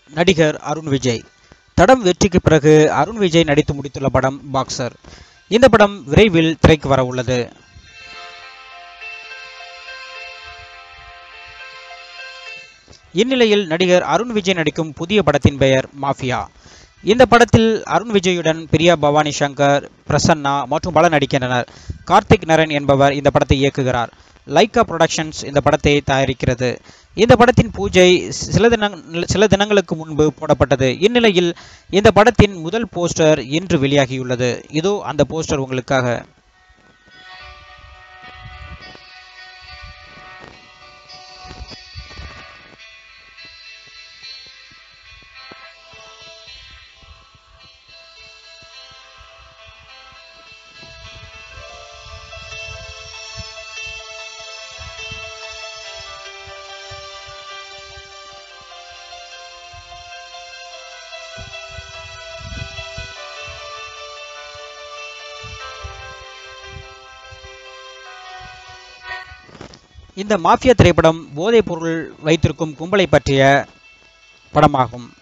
நடிகர் அருண் விஜய் தடம் வெற்றிக்கு பிறகு அருண் விஜய் நடித்து முடித்துள்ள படம் பாக்ஸர் இந்த படம் விரைவில் திரைக்கு வர உள்ளது இந்நிலையில் நடிகர் அருண் விஜய் நடிக்கும் புதிய படத்தின் பெயர் மாஃபியா இந்த படத்தில் அருண் விஜயுடன் பிரியா பவானி சங்கர் பிரசன்னா மற்றும் பலர் நடிக்கின்றனர் கார்த்திக் நரன் என்பவர் இந்த படத்தை இயக்குகிறார் லைக்கா புரொடக்ஷன்ஸ் இந்த படத்தை தயாரிக்கிறது இந்த படத்தின் பூஜை சில தின சில தினங்களுக்கு முன்பு போடப்பட்டது இந்நிலையில் இந்த படத்தின் முதல் போஸ்டர் இன்று வெளியாகியுள்ளது இதோ அந்த போஸ்டர் உங்களுக்காக இந்த மாஃபியா திரைப்படம் போதைப் பொருள் வைத்திருக்கும் கும்பலை பற்றிய படமாகும்